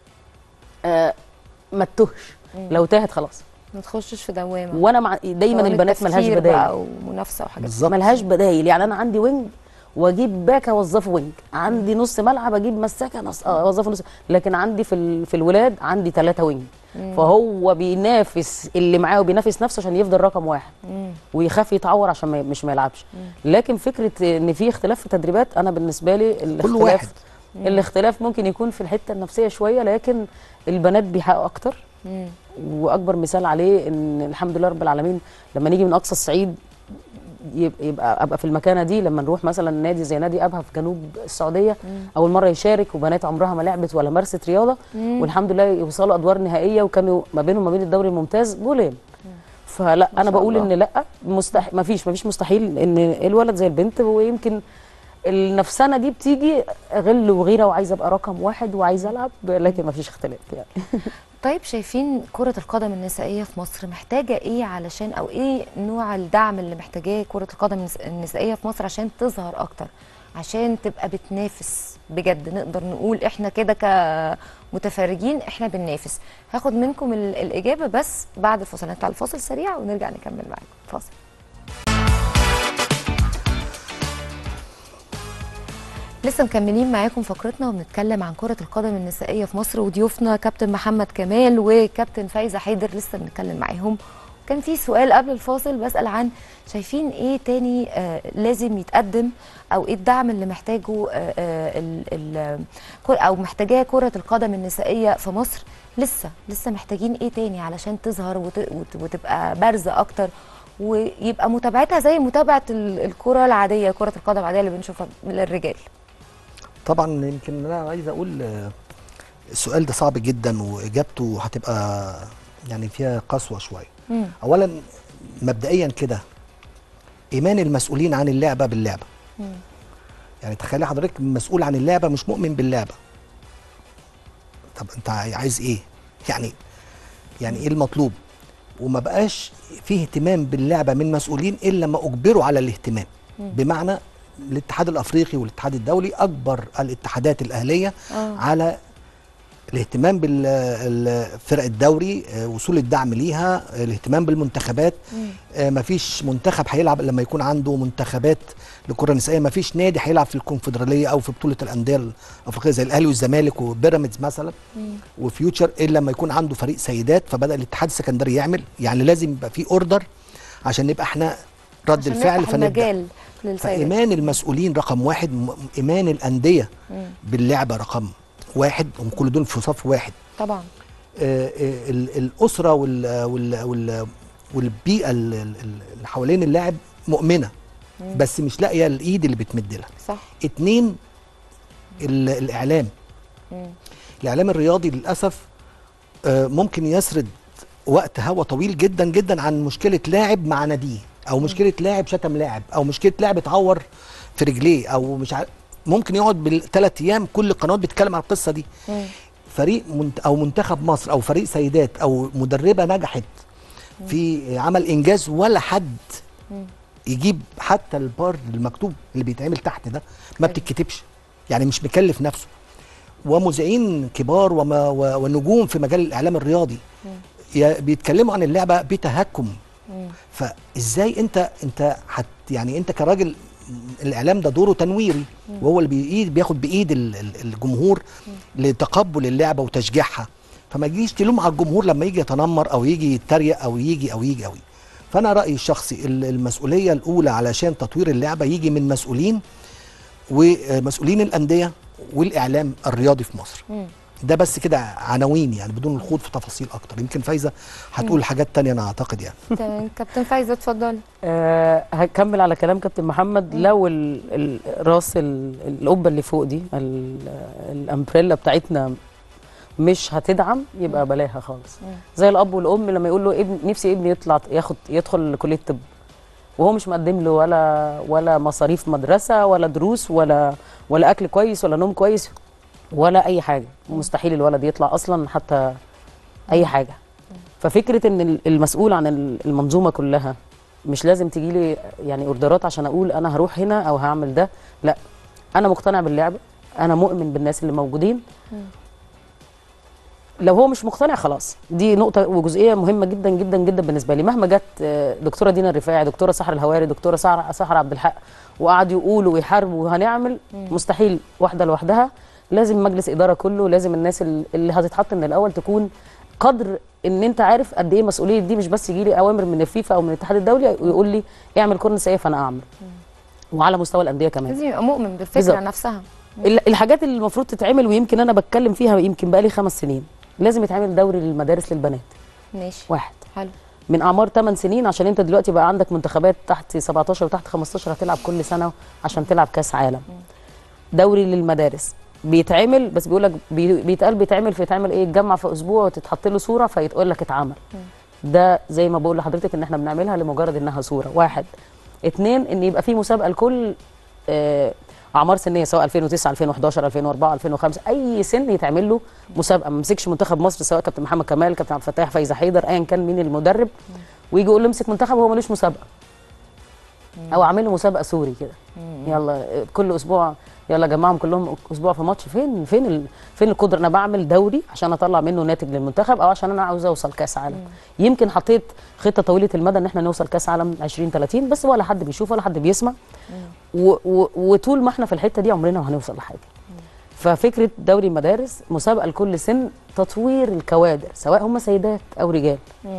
آه ما تتهش لو تاهت خلاص
ما تخشش في دوامه
وانا مع دايما
دوامة
البنات ملهاش
تفكير
بدايل
بقى ومنافسه وحاجات
بالظبط
ملهاش بدايل يعني انا عندي وينج واجيب باك اوظفه وينج عندي نص ملعب اجيب مساكه نص آه، اوظفه نص لكن عندي في ال... في الولاد عندي ثلاثه وينج فهو بينافس اللي معاه وبينافس نفسه عشان يفضل رقم واحد ويخاف يتعور عشان ما مش ما يلعبش لكن فكره ان في اختلاف في تدريبات انا بالنسبه لي الاختلاف
واحد.
الاختلاف ممكن يكون في الحته النفسيه شويه لكن البنات بيحققوا اكتر
مم.
واكبر مثال عليه ان الحمد لله رب العالمين لما نيجي من اقصى الصعيد يب- يبقى ابقى في المكانه دي لما نروح مثلا نادي زي نادي ابها في جنوب السعوديه اول مره يشارك وبنات عمرها ما لعبت ولا مارست رياضه والحمد لله يوصلوا ادوار نهائيه وكانوا ما بينهم وما بين الدوري الممتاز جولين فلا انا
شاء
بقول
الله.
ان لا مستحيل ما فيش ما فيش مستحيل ان الولد زي البنت ويمكن النفسانه دي بتيجي غل وغيره وعايزه ابقى رقم واحد وعايزه العب لكن ما فيش اختلاف يعني
طيب شايفين كرة القدم النسائية في مصر محتاجة ايه علشان او ايه نوع الدعم اللي محتاجاه كرة القدم النس- النسائية في مصر عشان تظهر اكتر عشان تبقى بتنافس بجد نقدر نقول احنا كده كمتفرجين احنا بننافس هاخد منكم ال- الاجابة بس بعد الفاصل نطلع الفاصل سريع ونرجع نكمل معاكم فاصل لسه مكملين معاكم فقرتنا وبنتكلم عن كرة القدم النسائية في مصر وضيوفنا كابتن محمد كمال وكابتن فايزة حيدر لسه بنتكلم معاهم كان في سؤال قبل الفاصل بسأل عن شايفين ايه تاني آه لازم يتقدم او ايه الدعم اللي محتاجه آه آه ال ال كر- او محتاجاه كرة القدم النسائية في مصر لسه لسه محتاجين ايه تاني علشان تظهر وت وت وتبقى بارزة اكتر ويبقى متابعتها زي متابعة ال- الكرة العادية كرة القدم العادية اللي بنشوفها للرجال
طبعا يمكن انا عايز اقول آه، السؤال ده صعب جدا واجابته هتبقى يعني فيها قسوه شويه
مم.
اولا مبدئيا كده ايمان المسؤولين عن اللعبه باللعبه
مم.
يعني تخيلي حضرتك مسؤول عن اللعبه مش مؤمن باللعبه طب انت عايز ايه يعني يعني ايه المطلوب وما بقاش فيه اهتمام باللعبه من مسؤولين الا ما اجبروا على الاهتمام بمعنى الاتحاد الافريقي والاتحاد الدولي اكبر الاتحادات الاهليه
آه.
على الاهتمام بالفرق الدوري آه، وصول الدعم ليها آه، الاهتمام بالمنتخبات آه، مفيش منتخب هيلعب إلا لما يكون عنده منتخبات لكره نسائيه مفيش نادي هيلعب في الكونفدراليه او في بطوله الانديه الافريقيه زي الاهلي والزمالك وبيراميدز مثلا وفيوتشر الا لما يكون عنده فريق سيدات فبدا الاتحاد السكندري يعمل يعني لازم يبقى في اوردر عشان نبقى احنا رد
عشان
الفعل
نفتح
فنبدا
المجال للسيدات
فايمان المسؤولين رقم واحد م- ايمان الانديه باللعبه رقم واحد هم كل دول في صف واحد
طبعا
آه، آه، ال- الاسره وال وال وال والبيئه ال- ال- اللي حوالين اللاعب مؤمنه بس مش لاقيه الايد اللي بتمد لها
صح
اتنين ال- الاعلام
مم.
الاعلام الرياضي للاسف آه، ممكن يسرد وقت هوا طويل جدا جدا عن مشكله لاعب مع ناديه او مشكله لاعب شتم لاعب او مشكله لاعب اتعور في رجليه او مش عارف ممكن يقعد بالثلاث ايام كل القنوات بتتكلم عن القصه دي
مم.
فريق منت او منتخب مصر او فريق سيدات او مدربه نجحت في عمل انجاز ولا حد يجيب حتى البار المكتوب اللي بيتعمل تحت ده ما بتتكتبش يعني مش مكلف نفسه ومذيعين كبار وما و- ونجوم في مجال الاعلام الرياضي يا- بيتكلموا عن اللعبه بتهكم فازاي انت انت حت يعني انت كراجل الاعلام ده دوره تنويري وهو اللي بيقيد بياخد بايد ال- ال- الجمهور لتقبل اللعبه وتشجيعها فما تجيش تلوم على الجمهور لما يجي يتنمر او يجي يتريق او يجي او يجي او يجي فانا رايي الشخصي ال- المسؤوليه الاولى علشان تطوير اللعبه يجي من مسؤولين ومسؤولين الانديه والاعلام الرياضي في مصر ده بس كده عناوين يعني بدون الخوض في تفاصيل اكتر يمكن فايزه هتقول حاجات تانية انا اعتقد يعني
تمام كابتن فايزه اتفضلي
أه هكمل على كلام كابتن محمد لو ال- ال- راس ال- القبه اللي فوق دي ال- الامبريلا بتاعتنا مش هتدعم يبقى بلاها خالص زي الاب والام لما يقول له ابن نفسي ابني يطلع ياخد يدخل كليه طب وهو مش مقدم له ولا ولا مصاريف مدرسه ولا دروس ولا ولا اكل كويس ولا نوم كويس ولا اي حاجه مستحيل الولد يطلع اصلا حتى اي حاجه ففكره ان ال- المسؤول عن ال- المنظومه كلها مش لازم تجي لي يعني اوردرات عشان اقول انا هروح هنا او هعمل ده لا انا مقتنع باللعبه انا مؤمن بالناس اللي موجودين لو هو مش مقتنع خلاص دي نقطه وجزئيه مهمه جدا جدا جدا بالنسبه لي مهما جت آه، دكتوره دينا الرفاعي دكتوره سحر الهواري دكتوره سحر سحر عبد الحق وقعدوا يقولوا ويحاربوا وهنعمل مستحيل واحده لوحدها لازم مجلس اداره كله لازم الناس ال- اللي هتتحط من الاول تكون قدر ان انت عارف قد ايه مسؤوليه دي مش بس يجي لي اوامر من الفيفا او من الاتحاد الدولي ويقول لي اعمل كورن نسائيه فانا اعمل وعلى مستوى الانديه كمان
لازم يبقى مؤمن بالفكره
بالظبط.
نفسها
ال- الحاجات اللي المفروض تتعمل ويمكن انا بتكلم فيها يمكن بقالي خمس سنين لازم يتعمل دوري للمدارس للبنات
ماشي
واحد
حلو
من اعمار 8 سنين عشان انت دلوقتي بقى عندك منتخبات تحت 17 وتحت 15 هتلعب كل سنه عشان تلعب كاس عالم دوري للمدارس بيتعمل بس بيقول لك بي- بيتقال بيتعمل فيتعمل ايه يتجمع في اسبوع وتتحط له صوره فيتقول لك اتعمل ده زي ما بقول لحضرتك ان احنا بنعملها لمجرد انها صوره واحد اتنين ان يبقى في مسابقه لكل آه، اعمار سنيه سواء 2009 2011 2004 2005 اي سن يتعمل له مسابقه ما مسكش منتخب مصر سواء كابتن محمد كمال كابتن عبد الفتاح فايزه حيدر ايا كان مين المدرب ويجي يقول له امسك منتخب هو ملوش مسابقه او اعمل له مسابقه سوري كده يلا آه، كل اسبوع يلا جمعهم كلهم اسبوع في ماتش فين فين ال... فين القدره انا بعمل دوري عشان اطلع منه ناتج للمنتخب او عشان انا عاوز اوصل كاس عالم يمكن حطيت خطه طويله المدى ان احنا نوصل كاس عالم 2030 بس ولا حد بيشوف ولا حد بيسمع و... و... وطول ما احنا في الحته دي عمرنا ما هنوصل لحاجه ففكره دوري المدارس مسابقه لكل سن تطوير الكوادر سواء هم سيدات او رجال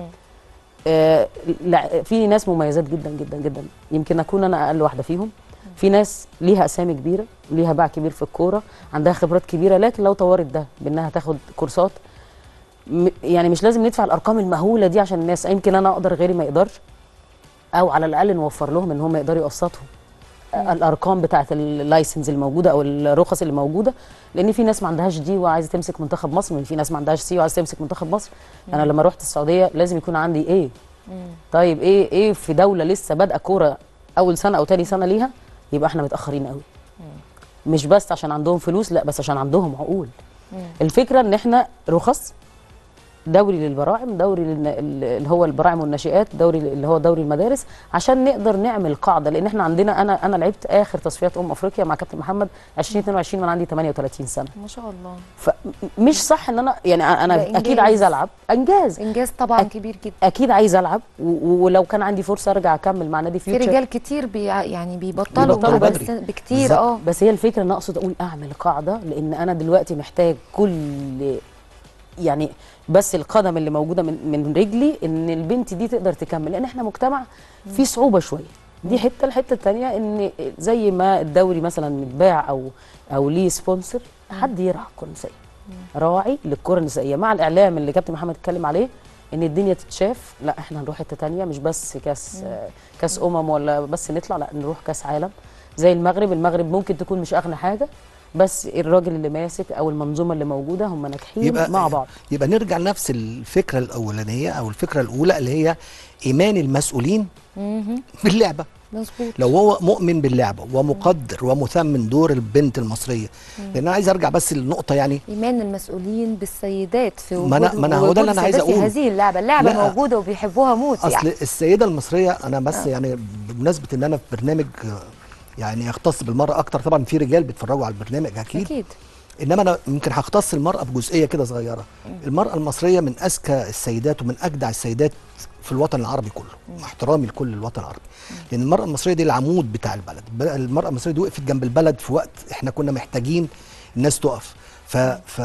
آه، لا- في ناس مميزات جدا جدا جدا يمكن اكون انا اقل واحده فيهم في ناس ليها اسامي كبيره ليها باع كبير في الكوره عندها خبرات كبيره لكن لو طورت ده بانها تاخد كورسات م- يعني مش لازم ندفع الارقام المهوله دي عشان الناس يمكن انا اقدر غيري ما يقدرش او على الاقل نوفر لهم ان هم يقدروا يقسطوا الارقام بتاعه اللايسنس الموجوده او الرخص اللي موجوده لان في ناس ما عندهاش دي وعايزه تمسك منتخب مصر في ناس ما عندهاش سي وعايزه تمسك منتخب مصر انا لما رحت السعوديه لازم يكون عندي ايه طيب ايه ايه في دوله لسه بادئه كوره اول سنه او تاني سنه ليها يبقى احنا متاخرين قوي مش بس عشان عندهم فلوس لا بس عشان عندهم عقول الفكره ان احنا رخص دوري للبراعم دوري للن- اللي هو البراعم والناشئات دوري اللي هو دوري المدارس عشان نقدر نعمل قاعده لان احنا عندنا انا انا لعبت اخر تصفيات امم افريقيا مع كابتن محمد 2022 وانا عندي 38 سنه
ما شاء الله
فمش صح ان انا يعني انا
ده
اكيد
إنجاز.
عايزه العب انجاز
انجاز طبعا
أك-
كبير جدا
اكيد عايزه العب و- ولو كان عندي فرصه ارجع اكمل مع نادي
في
فيوتشر
رجال كتير بي يعني بيبطلوا
بيبطلوا
بعد
بدري.
السن- بكتير
بالظبط.
اه
بس هي الفكره ان اقصد اقول اعمل قاعده لان انا دلوقتي محتاج كل يعني بس القدم اللي موجوده من من رجلي ان البنت دي تقدر تكمل لان احنا مجتمع فيه صعوبه شويه دي حته الحته الثانيه ان زي ما الدوري مثلا متباع او او ليه سبونسر حد يرعى الكره النسائيه راعي للكره النسائيه مع الاعلام اللي كابتن محمد اتكلم عليه ان الدنيا تتشاف لا احنا هنروح حته تانية مش بس كاس آه، كاس امم ولا بس نطلع لا نروح كاس عالم زي المغرب المغرب ممكن تكون مش اغنى حاجه بس الراجل اللي ماسك او المنظومه اللي موجوده هم ناجحين مع بعض
يبقى نرجع لنفس الفكره الاولانيه او الفكره الاولى اللي هي ايمان المسؤولين باللعبه
مظبوط
لو هو مؤمن باللعبه ومقدر ومثمن دور البنت المصريه لان انا عايز ارجع بس للنقطه يعني
ايمان المسؤولين بالسيدات في وجود
ما أنا- ما أنا هو ده اللي أنا عايز
وجود السيدات
أقوله.
في هذه اللعبه اللعبه
لا.
موجوده وبيحبوها موت
اصل
يعني
السيده المصريه انا بس يعني بمناسبه ان انا في برنامج آه، يعني يختص بالمراه اكتر طبعا في رجال بيتفرجوا على البرنامج اكيد
اكيد
انما انا يمكن هختص المراه بجزئيه كده صغيره المراه المصريه من اذكى السيدات ومن اجدع السيدات في الوطن العربي كله مع احترامي لكل الوطن العربي لان المراه المصريه دي العمود بتاع البلد ب- المراه المصريه دي وقفت جنب البلد في وقت احنا كنا محتاجين الناس تقف ف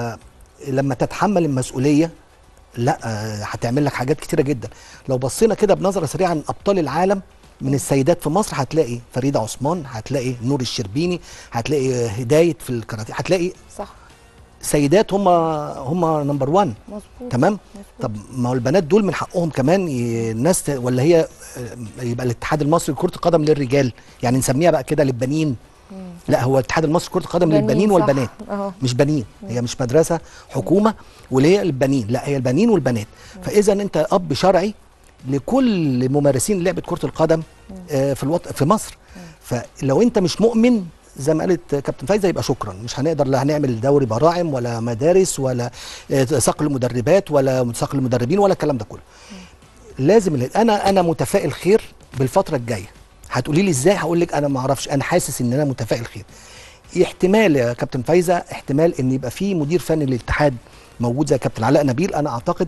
فلما تتحمل المسؤوليه لا آه، هتعمل لك حاجات كتيره جدا لو بصينا كده بنظره سريعه عن ابطال العالم من السيدات في مصر هتلاقي فريده عثمان هتلاقي نور الشربيني هتلاقي هدايه في الكاراتيه هتلاقي
صح
سيدات هم هم نمبر 1
مظبوط
تمام
مظبوط.
طب ما هو البنات دول من حقهم كمان ي- الناس ت- ولا هي آه، يبقى الاتحاد المصري لكره القدم للرجال يعني نسميها بقى كده للبنين لا هو الاتحاد المصري لكره القدم
بنين،
للبنين
صح.
والبنات
اه
مش بنين هي مش مدرسه حكومه واللي هي البنين لا هي البنين والبنات فاذا انت اب شرعي لكل ممارسين لعبه كره القدم آه، في الوط... في مصر فلو انت مش مؤمن زي ما قالت كابتن فايزه يبقى شكرا مش هنقدر لا هنعمل دوري براعم ولا مدارس ولا آه، صقل مدربات ولا صقل مدربين ولا الكلام ده كله لازم ال- انا انا متفائل خير بالفتره الجايه هتقولي لي ازاي هقول لك انا ما اعرفش انا حاسس ان انا متفائل خير احتمال يا كابتن فايزه احتمال ان يبقى في مدير فني للاتحاد موجود زي كابتن علاء نبيل انا اعتقد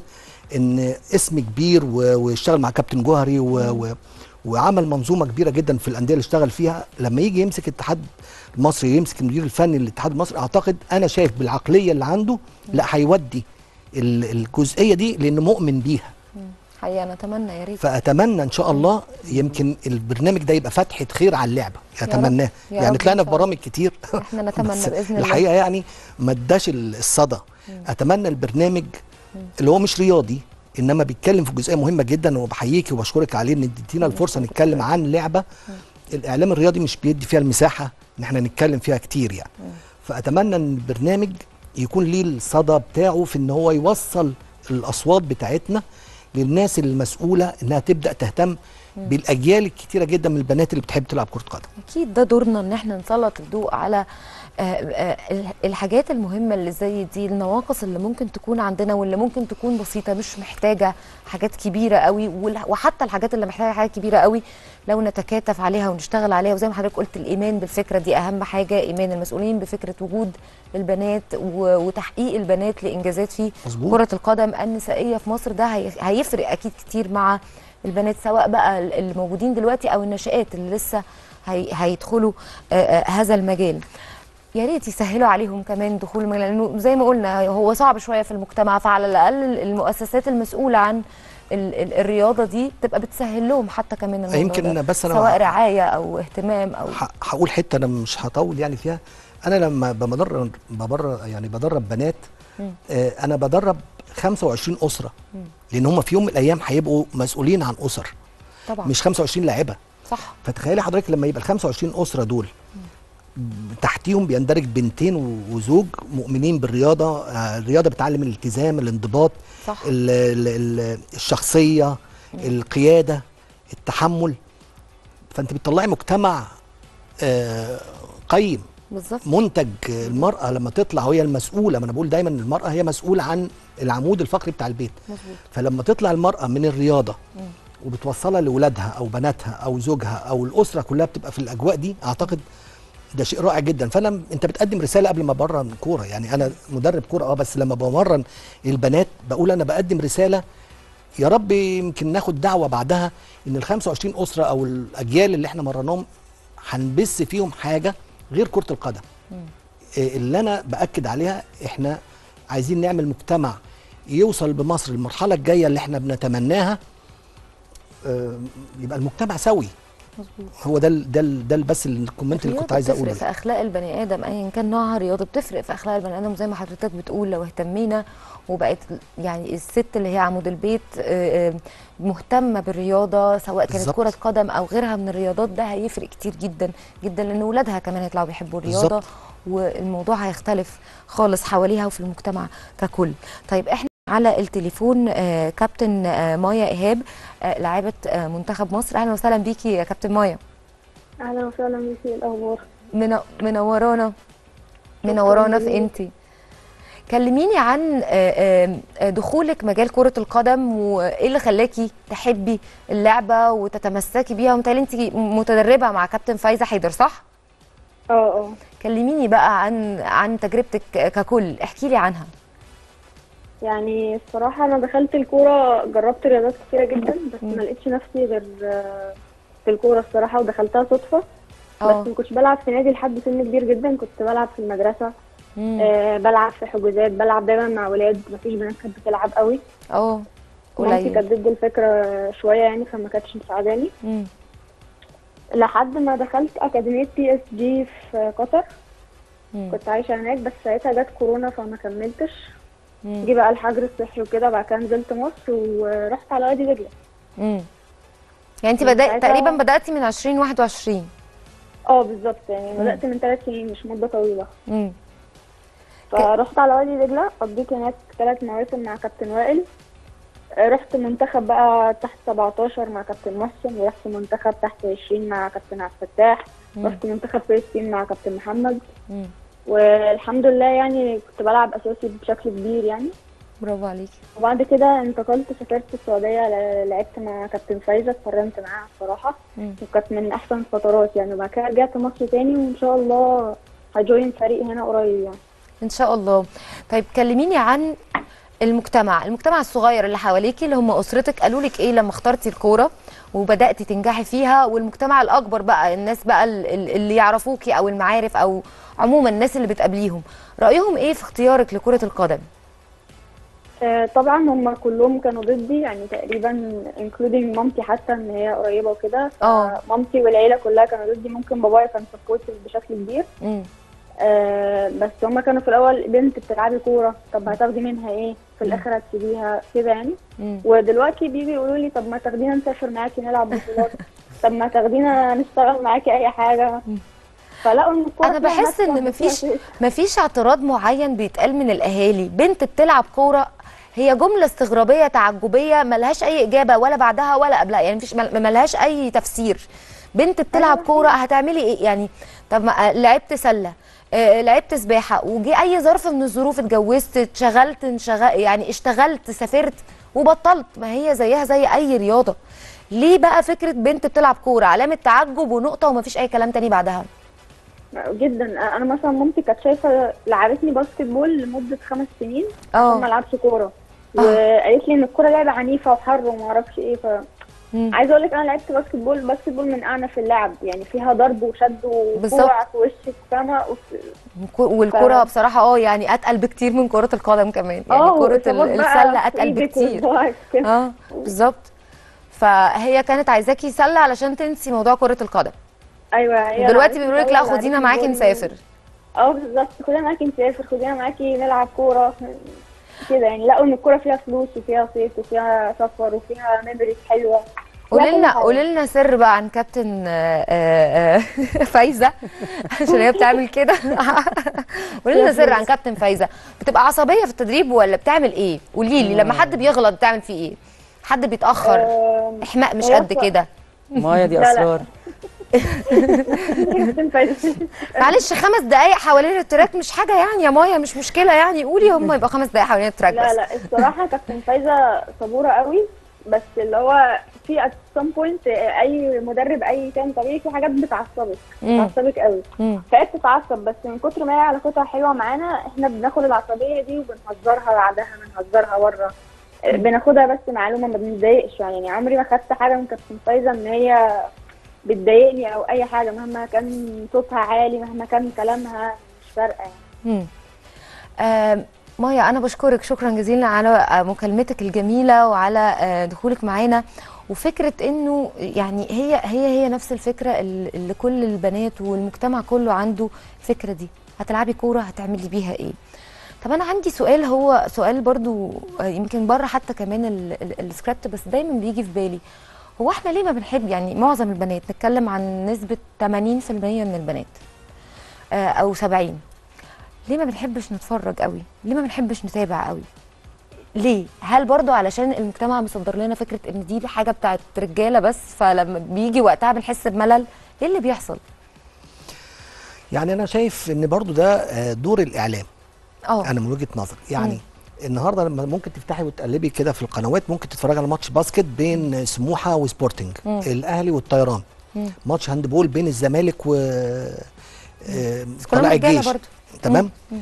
ان اسم كبير و- واشتغل مع كابتن جوهري و و وعمل منظومه كبيره جدا في الانديه اللي اشتغل فيها لما يجي يمسك الاتحاد المصري يمسك المدير الفني للاتحاد المصري اعتقد انا شايف بالعقليه اللي عنده لا هيودي ال- الجزئيه دي لانه مؤمن بيها
حقيقه نتمنى يا ريت
فاتمنى ان شاء الله يمكن البرنامج ده يبقى فتحه خير على اللعبه اتمناه
يا
يعني
رب
طلعنا
إن
في
شاء الله.
برامج كتير
احنا نتمنى
بس
باذن الله
الحقيقه يعني ما اداش ال- الصدى اتمنى البرنامج اللي هو مش رياضي انما بيتكلم في جزئيه مهمه جدا وبحييكي وبشكرك عليه ان اديتينا الفرصه نتكلم عن لعبه الاعلام الرياضي مش بيدي فيها المساحه ان احنا نتكلم فيها كتير يعني فاتمنى ان البرنامج يكون ليه الصدى بتاعه في ان هو يوصل الاصوات بتاعتنا للناس المسؤوله انها تبدا تهتم بالاجيال الكتيره جدا من البنات اللي بتحب تلعب كره قدم
اكيد ده دورنا ان احنا نسلط الضوء على آه، آه، ال- الحاجات المهمه اللي زي دي النواقص اللي ممكن تكون عندنا واللي ممكن تكون بسيطه مش محتاجه حاجات كبيره قوي وال- وحتى الحاجات اللي محتاجه حاجات كبيره قوي لو نتكاتف عليها ونشتغل عليها وزي ما حضرتك قلت الايمان بالفكره دي اهم حاجه ايمان المسؤولين بفكره وجود البنات و- وتحقيق البنات لانجازات في
مظبوط.
كره القدم النسائيه في مصر ده هي- هيفرق اكيد كتير مع البنات سواء بقى ال- اللي موجودين دلوقتي او الناشئات اللي لسه هي هيدخلوا آه، آه، هذا المجال يا ريت يسهلوا عليهم كمان دخول المجال لانه زي ما قلنا هو صعب شويه في المجتمع فعلى الاقل المؤسسات المسؤوله عن ال ال الرياضه دي تبقى بتسهل لهم حتى كمان الموضوع
يمكن
ده.
بس أنا
سواء رعايه او اهتمام او
ه- هقول حته انا مش هطول يعني فيها انا لما بمدرب ببر يعني بدرب بنات آه انا بدرب 25 اسره لان هم في يوم من الايام هيبقوا مسؤولين عن اسر
طبعا
مش 25 لاعبه
صح
فتخيلي حضرتك لما يبقى ال 25 اسره دول تحتيهم بيندرج بنتين و- وزوج مؤمنين بالرياضه آه، الرياضه بتعلم الالتزام الانضباط
صح
ال ال ال الشخصيه القياده التحمل فانت بتطلعي مجتمع آه، قيم
بالظبط
منتج المراه لما تطلع وهي المسؤوله ما انا بقول دايما المراه هي مسؤوله عن العمود الفقري بتاع البيت
مظبوط
فلما تطلع المراه من الرياضه وبتوصلها لاولادها او بناتها او زوجها او الاسره كلها بتبقى في الاجواء دي اعتقد ده شيء رائع جدا فانا انت بتقدم رساله قبل ما برن كوره يعني انا مدرب كوره اه بس لما بمرن البنات بقول انا بقدم رساله يا رب يمكن ناخد دعوه بعدها ان ال 25 اسره او الاجيال اللي احنا مرناهم هنبث فيهم حاجه غير كره القدم إيه اللي انا باكد عليها احنا عايزين نعمل مجتمع يوصل بمصر المرحله الجايه اللي احنا بنتمناها آه، يبقى المجتمع سوي
مظبوط
هو ده ال- ده ال- ده ال- بس الكومنت اللي كنت عايز
بتفرق
اقوله
في اخلاق البني ادم ايا كان نوعها رياضه بتفرق في اخلاق البني ادم زي ما حضرتك بتقول لو اهتمينا وبقت يعني الست اللي هي عمود البيت آه، آه، مهتمه بالرياضه سواء كانت
بالظبط.
كره قدم او غيرها من الرياضات ده هيفرق كتير جدا جدا لان ولادها كمان هيطلعوا بيحبوا الرياضه
بالظبط.
والموضوع هيختلف خالص حواليها وفي المجتمع ككل طيب احنا على التليفون آه، كابتن آه، مايا ايهاب آه، لاعبه آه، منتخب مصر اهلا وسهلا بيكي يا كابتن مايا
اهلا وسهلا بيكي إيه الاخبار
من منورانا منورانا في انتي كلميني عن آه، آه، دخولك مجال كرة القدم وايه اللي خلاكي تحبي اللعبة وتتمسكي بيها ومتهيألي انت متدربة مع كابتن فايزة حيدر صح؟
اه اه
كلميني بقى عن عن تجربتك ككل احكي لي عنها
يعني الصراحة أنا دخلت الكورة جربت رياضات كتيرة جدا بس
مم.
ما لقيتش نفسي غير آه، في الكورة الصراحة ودخلتها صدفة
اه
بس ما كنتش بلعب في نادي لحد سن كبير جدا كنت بلعب في المدرسة
مم.
آه بلعب في حجوزات بلعب دايما مع ولاد مفيش بنات كانت بتلعب قوي
اه
مامتي
قليل
كانت ضد الفكرة شوية يعني فما كانتش مساعداني
مم.
لحد ما دخلت أكاديمية بي اس جي في قطر
مم.
كنت عايشة هناك بس ساعتها جت كورونا فما كملتش
مم.
جه بقى الحجر الصحي وكده بعد كده نزلت مصر ورحت على وادي دجلة
مم. يعني انت
من
بدأ
ساعتها-
تقريبا بدأتي من 2021
اه بالظبط يعني بدأت من ثلاث سنين مش مدة طويلة
مم.
فرحت على وادي دجلة قضيت هناك ثلاث مواسم مع كابتن وائل آه، رحت منتخب بقى تحت 17 مع كابتن محسن ورحت منتخب تحت 20 مع كابتن عبد الفتاح
مم.
رحت منتخب فلسطين مع كابتن محمد
مم.
والحمد لله يعني كنت بلعب اساسي بشكل كبير يعني
برافو عليكي
وبعد كده انتقلت سافرت السعودية ل- لعبت مع كابتن فايزة اتمرنت معاها الصراحة
مم.
وكانت من احسن الفترات يعني وبعد كده رجعت مصر تاني وان شاء الله هجوين فريق هنا قريب يعني
ان شاء الله طيب كلميني عن المجتمع المجتمع الصغير اللي حواليكي اللي هم اسرتك قالوا لك ايه لما اخترتي الكوره وبداتي تنجحي فيها والمجتمع الاكبر بقى الناس بقى ال- ال- اللي يعرفوكي او المعارف او عموما الناس اللي بتقابليهم رايهم ايه في اختيارك لكره القدم
آه، طبعا هم كلهم كانوا ضدي يعني تقريبا including مامتي حتى ان هي قريبه وكده
اه.
فمامتي والعيله كلها كانوا ضدي ممكن بابايا كان سبورتيف بشكل كبير
امم
آه بس هم كانوا في الاول بنت بتلعبي كوره طب هتاخدي منها ايه في الاخر هتسيبيها كده يعني
امم
ودلوقتي بيجي يقولوا لي طب ما تاخدينا نسافر معاكي نلعب بطولات طب ما تاخدينا نشتغل معاكي اي حاجه فلقوا ان الكوره
انا
فيها
بحس
نفع
ان
وفيها
مفيش
شيء.
مفيش اعتراض معين بيتقال من الاهالي بنت بتلعب كوره هي جمله استغرابيه تعجبيه ملهاش اي اجابه ولا بعدها ولا قبلها يعني مفيش مل- ملهاش اي تفسير بنت بتلعب كوره هتعملي ايه يعني طب ما آه، لعبت سله آه، لعبت سباحه وجي اي ظرف من الظروف اتجوزت اتشغلت انشغل يعني اشتغلت سافرت وبطلت ما هي زيها زي اي رياضه ليه بقى فكره بنت بتلعب كوره علامه تعجب ونقطه ومفيش اي كلام تاني بعدها
جدا انا مثلا مامتي كانت شايفه لعبتني باسكت بول لمده خمس سنين
اه.
ما العبش كوره
آه.
وقالت لي ان الكوره لعبه عنيفه وحر وما اعرفش ايه ف
مم.
عايزه اقول لك انا لعبت باسكت بول باسكت بول من اعنف اللعب يعني فيها ضرب وشد
بالظبط.
وكوع في وشك فاهمه وف-
الكو- والكرة
ف-
بصراحة اه يعني اتقل بكتير من كرة القدم كمان يعني
اه
كرة ال-
وإصابات بقى
السلة
في
اتقل
إيدك
بكتير
وصباعك كده.
اه بالظبط فهي كانت عايزاكي سلة علشان تنسي موضوع كرة القدم
ايوه هي
دلوقتي
لعبتني
بيقولوا لك لا
أول،
خدينا
لعبتني
معاكي
بول.
نسافر
اه بالظبط خدينا معاكي نسافر خدينا معاكي نلعب كوره كده يعني لقوا ان الكوره فيها فلوس وفيها صيف وفيها سفر وفيها ميموريز حلوه
قولي
فيها كل
لنا
حاجة.
قولي لنا سر بقى عن كابتن آه، آه، آه، فايزة عشان هي بتعمل كده قولي لنا سر عن كابتن فايزة بتبقى عصبية في التدريب ولا بتعمل ايه قولي لي لما حد بيغلط بتعمل فيه ايه حد بيتأخر
آم،
احماء مش
هي
قد
ف-
كده
مايا دي
لا، لا.
اسرار
كابتن فايزة.
معلش خمس دقايق حوالين التراك مش حاجه يعني يا مايا مش مشكله يعني قولي هم يبقى خمس دقايق حوالين التراك
لا
بس
لا الصراحة كابتن فايزة صبورة قوي بس اللي هو في at some point أي مدرب أي كان طبيعي في حاجات بتعصبك
مم.
بتعصبك قوي
مم.
فهي بتتعصب بس من كتر ما هي علاقتها حلوة معانا احنا بناخد العصبية دي وبنهزرها بعدها بنهزرها بره بناخدها بس معلومة ما بنتضايقش يعني عمري ما خدت حاجة من كابتن فايزة إن هي بتضايقني أو أي حاجة مهما كان صوتها عالي مهما كان كلامها مش فارقة يعني
مم. آم، مايا انا بشكرك شكرا جزيلا على آه، مكالمتك الجميله وعلى آه، دخولك معانا وفكره انه يعني هي هي هي نفس الفكره اللي اللي كل البنات والمجتمع كله عنده الفكره دي هتلعبي كوره هتعملي بيها ايه طب انا عندي سؤال هو سؤال برضو آه، يمكن بره حتى كمان ال- ال- السكريبت بس دايما بيجي في بالي هو احنا ليه ما بنحب يعني معظم البنات نتكلم عن نسبه 80% من البنات آه، او 70 ليه ما بنحبش نتفرج قوي ليه ما بنحبش نتابع قوي ليه هل برضو علشان المجتمع مصدر لنا فكره ان دي حاجه بتاعت رجاله بس فلما بيجي وقتها بنحس بملل ايه اللي بيحصل
يعني انا شايف ان برضو ده آه، دور الاعلام
اه
انا من وجهه نظري يعني النهارده لما ممكن تفتحي وتقلبي كده في القنوات ممكن تتفرجي على ماتش باسكت بين سموحه وسبورتنج
مم.
الاهلي والطيران
مم.
ماتش هاندبول بين الزمالك و آه،
كلهم
طلائع
رجاله
الجيش
برضو
تمام
مم.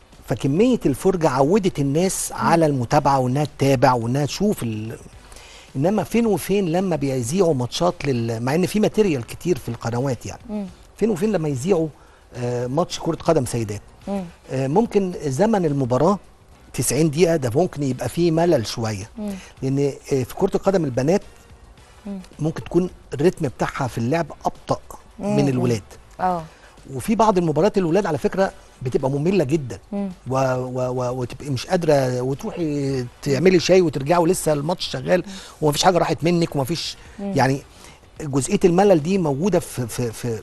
فكميه الفرجه عودت الناس على المتابعه وانها تتابع وانها تشوف ال... انما فين وفين لما بيذيعوا ماتشات لل... مع ان في ماتيريال كتير في القنوات يعني
مم.
فين وفين لما يذيعوا آه، ماتش كره قدم سيدات
مم.
آه، ممكن زمن المباراه 90 دقيقه ده ممكن يبقى فيه ملل شويه
مم.
لان آه، في كره القدم البنات
مم.
ممكن تكون الريتم بتاعها في اللعب ابطا
مم.
من الولاد
اه
وفي بعض المباريات الولاد على فكره بتبقى ممله جدا
مم.
و و و وتبقي مش قادره وتروحي تعملي شاي وترجعي ولسه الماتش شغال ومفيش حاجه راحت منك ومفيش يعني جزئيه الملل دي موجوده في في في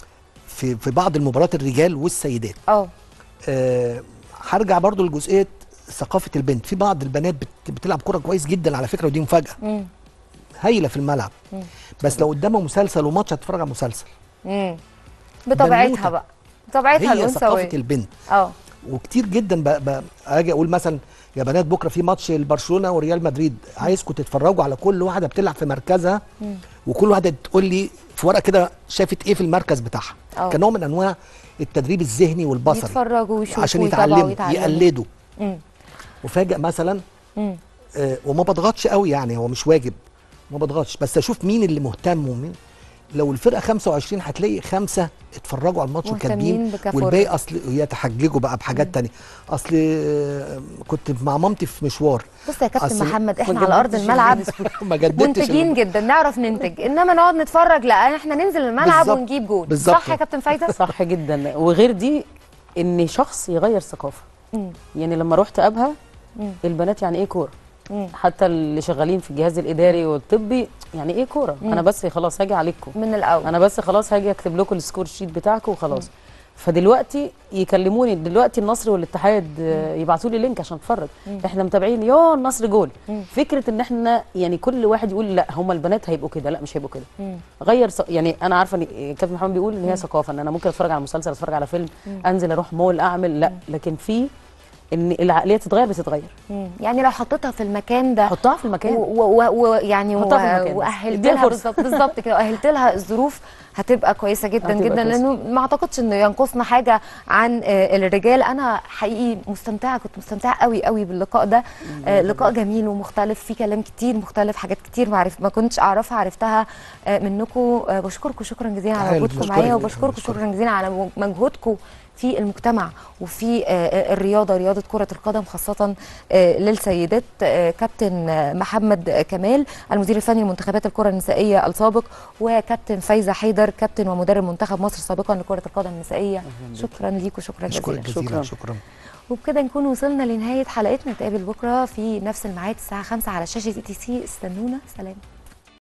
في, في بعض المباريات الرجال والسيدات
اه
آه، هرجع برضو لجزئيه ثقافه البنت في بعض البنات بت- بتلعب كره كويس جدا على فكره ودي مفاجاه
مم.
هايله في الملعب
مم.
بس لو قدامها مسلسل وماتش هتتفرج على مسلسل
مم. بطبيعتها
بنوتة.
بقى بطبيعتها
هي ثقافه
الانثويه
البنت
اه
وكتير جدا ب... ب... اجي اقول مثلا يا بنات بكره في ماتش لبرشلونه وريال مدريد عايزكم تتفرجوا على كل واحده بتلعب في مركزها وكل واحده تقول لي في ورقه كده شافت ايه في المركز بتاعها
آه.
كنوع من انواع التدريب الذهني والبصري
يتفرجوا ويشوفوا
عشان
ويتابعوا
يتعلموا
ويتعلموا.
يقلدوا
مم.
وفاجئ مثلا
مم.
آه وما بضغطش قوي يعني هو مش واجب ما بضغطش بس اشوف مين اللي مهتم ومين لو الفرقه 25 هتلاقي خمسه اتفرجوا على الماتش
مهتمين
وكاتبين
بكفرة.
والباقي اصل يتحججوا بقى بحاجات تانية اصل آه، كنت مع مامتي في مشوار
بص يا كابتن
أصل
محمد احنا
ما
على ارض
جددتش
الملعب
ما جددتش
منتجين
الم-
جدا نعرف ننتج انما نقعد نتفرج لا احنا ننزل الملعب
بالظبط.
ونجيب جول
بالظبط.
صح يا كابتن فايده
صح جدا وغير دي ان شخص يغير ثقافه
مم.
يعني لما رحت ابها
مم.
البنات يعني ايه كوره
مم.
حتى اللي شغالين في الجهاز الاداري والطبي يعني ايه كوره انا بس خلاص هاجي عليكم
من الاول
انا بس خلاص هاجي اكتب لكم السكور شيت بتاعكم وخلاص فدلوقتي يكلموني دلوقتي النصر والاتحاد آه، يبعتوا لي لينك عشان اتفرج احنا متابعين يا النصر جول فكره ان احنا يعني كل واحد يقول لا هم البنات هيبقوا كده لا مش هيبقوا كده
مم.
غير ث- يعني انا عارفه ان كابتن محمد بيقول ان هي ثقافه ان انا ممكن اتفرج على مسلسل اتفرج على فيلم انزل اروح مول اعمل لا لكن في ان العقليه تتغير بتتغير
مم. يعني لو حطيتها في المكان ده
حطها في المكان
ويعني
حطها في المكان بس.
واهلت
اديها
لها
فرصة.
بالظبط بالظبط كده واهلت لها الظروف هتبقى كويسه جدا
هتبقى
جدا
كويسة.
لانه ما اعتقدش انه ينقصنا حاجه عن آه، الرجال انا حقيقي مستمتعه كنت مستمتعه قوي قوي باللقاء ده آه، لقاء جميل ومختلف فيه كلام كتير مختلف حاجات كتير ما عرف ما كنتش اعرفها عرفتها آه، منكم آه، بشكركم شكرا جزيلا على
تعالى،
وجودكم
بنشكرك.
معايا وبشكركم
بنشكرك.
شكرا جزيلا على مجهودكم في المجتمع وفي آه، الرياضه رياضه كره القدم خاصه آه، للسيدات آه، كابتن آه، محمد كمال المدير الفني لمنتخبات الكره النسائيه السابق وكابتن فايزه حيدر كابتن ومدرب منتخب مصر سابقا لكره القدم النسائيه شكرا ليكم شكرا
اشكرك
جزيلا
جزيلا
شكراً.
شكرا
وبكده نكون وصلنا لنهايه حلقتنا نتقابل بكره في نفس الميعاد الساعه 5 على شاشه اي تي سي استنونا سلام